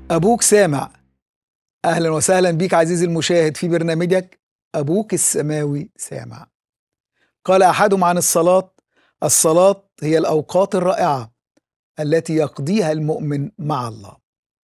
أبوك سامع أهلا وسهلا بيك عزيزي المشاهد في برنامجك أبوك السماوي سامع قال أحدهم عن الصلاة الصلاة هي الأوقات الرائعة التي يقضيها المؤمن مع الله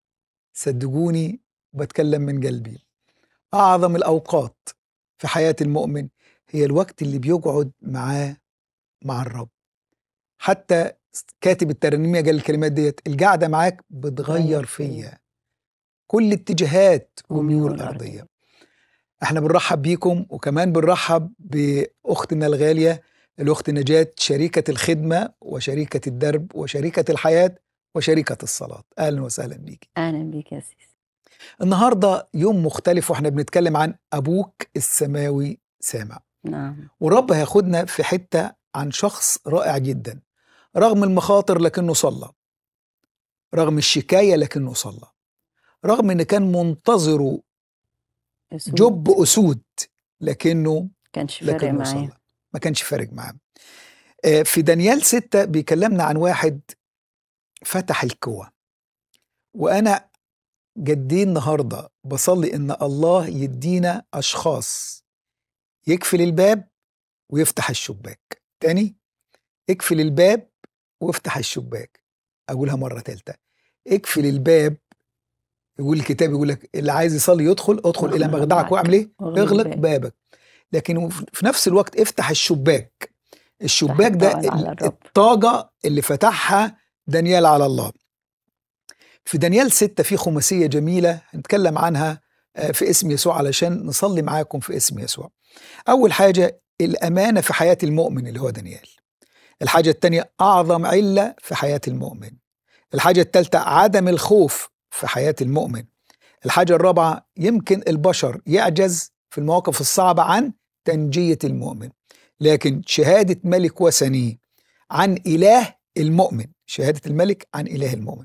صدقوني بتكلم من قلبي أعظم الأوقات في حياة المؤمن هي الوقت اللي بيقعد معاه مع الرب حتى كاتب الترنيمية قال الكلمات ديت القعدة معاك بتغير فيا كل اتجاهات وميول أرضية احنا بنرحب بيكم وكمان بنرحب بأختنا الغالية الأخت نجاة شريكة الخدمة وشريكة الدرب وشريكة الحياة وشريكة الصلاة أهلا وسهلا بيك اهلا بيك يا سيس النهاردة يوم مختلف واحنا بنتكلم عن أبوك السماوي سامع نعم والرب هياخدنا في حتة عن شخص رائع جدا رغم المخاطر لكنه صلى رغم الشكاية لكنه صلى رغم ان كان منتظره أسود. جب اسود لكنه كانش فارق لكنه معايا صلى ما كانش فارق معاه آه، في دانيال ستة بيكلمنا عن واحد فتح الكوى وانا جدي النهارده بصلي ان الله يدينا اشخاص يقفل الباب ويفتح الشباك تاني اقفل الباب وافتح الشباك اقولها مره ثالثه اقفل الباب يقول الكتاب يقول لك اللي عايز يصلي يدخل ادخل الى واغلق مخدعك معك. واعمل ايه واغلق اغلق الباب. بابك لكن في نفس الوقت افتح الشباك الشباك ده الطاقة على الرب. الطاقة اللي فتحها دانيال على الله في دانيال ستة في خماسية جميلة هنتكلم عنها آه، في اسم يسوع علشان نصلي معاكم في اسم يسوع أول حاجة الأمانة في حياة المؤمن اللي هو دانيال الحاجة التانية أعظم علة في حياة المؤمن الحاجة التالتة عدم الخوف في حياة المؤمن الحاجة الرابعة يمكن البشر يعجز في المواقف الصعبة عن تنجية المؤمن لكن شهادة ملك وثني عن إله المؤمن شهادة الملك عن إله المؤمن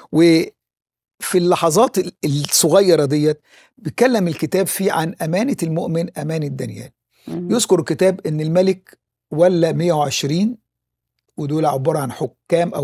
وفي اللحظات ال- الصغيرة ديت بيتكلم الكتاب فيه عن أمانة المؤمن أمانة دانيال مم. يذكر الكتاب أن الملك ولا 120 ودول عبارة عن حكام أو